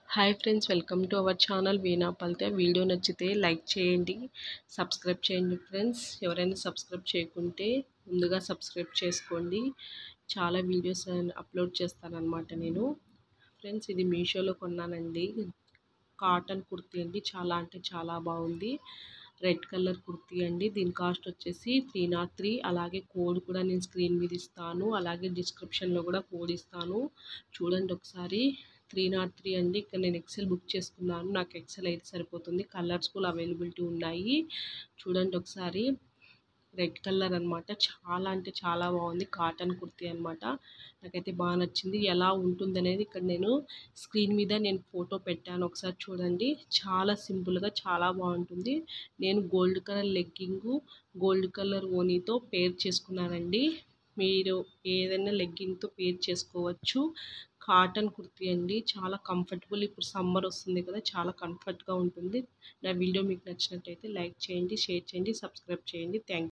hi friends welcome to our channel Veena పల్తే video నచ్చితే like చేయండి సబ్స్క్రైబ్ చేయండి ఫ్రెండ్స్ ఎవరైనా సబ్స్క్రైబ్ చేయకుంటే ముందుగా సబ్స్క్రైబ్ చేసుకోండి చాలా వీడియోస్ అప్లోడ్ చేస్తానన్నమాట నేను ఫ్రెండ్స్ ఇది మీషోలో కొన్నానండి కాటన్ కుర్తీ అండి చాలా అంటే చాలా బాగుంది రెడ్ కలర్ కుర్తీ అండి దీని కాస్ట్ వచ్చేసి త్రీ నాట్ త్రీ అలాగే కోడ్ కూడా నేను స్క్రీన్ మీద ఇస్తాను అలాగే డిస్క్రిప్షన్లో కూడా కోడ్ ఇస్తాను చూడండి ఒకసారి త్రీ నాట్ త్రీ అండి ఇక్కడ నేను ఎక్సెల్ బుక్ చేసుకున్నాను నాకు ఎక్సెల్ అయితే సరిపోతుంది కలర్స్ కూడా అవైలబిలిటీ ఉన్నాయి చూడండి ఒకసారి రెడ్ కలర్ అనమాట చాలా అంటే చాలా బాగుంది కాటన్ కుర్తీ అనమాట నాకైతే బాగా నచ్చింది ఎలా ఉంటుంది అనేది ఇక్కడ నేను స్క్రీన్ మీద నేను ఫోటో పెట్టాను ఒకసారి చూడండి చాలా సింపుల్గా చాలా బాగుంటుంది నేను gold colour legging gold colour ఓనీతో పేర్ చేసుకున్నానండి మీరు ఏదైనా లెగ్గింగ్తో పేర్ చేసుకోవచ్చు కాటన్ కుర్తీ అండి చాలా కంఫర్టబుల్ ఇప్పుడు సమ్మర్ వస్తుంది కదా చాలా కంఫర్ట్గా ఉంటుంది నా వీడియో మీకు నచ్చినట్టయితే లైక్ చేయండి షేర్ చేయండి సబ్స్క్రైబ్ చేయండి థ్యాంక్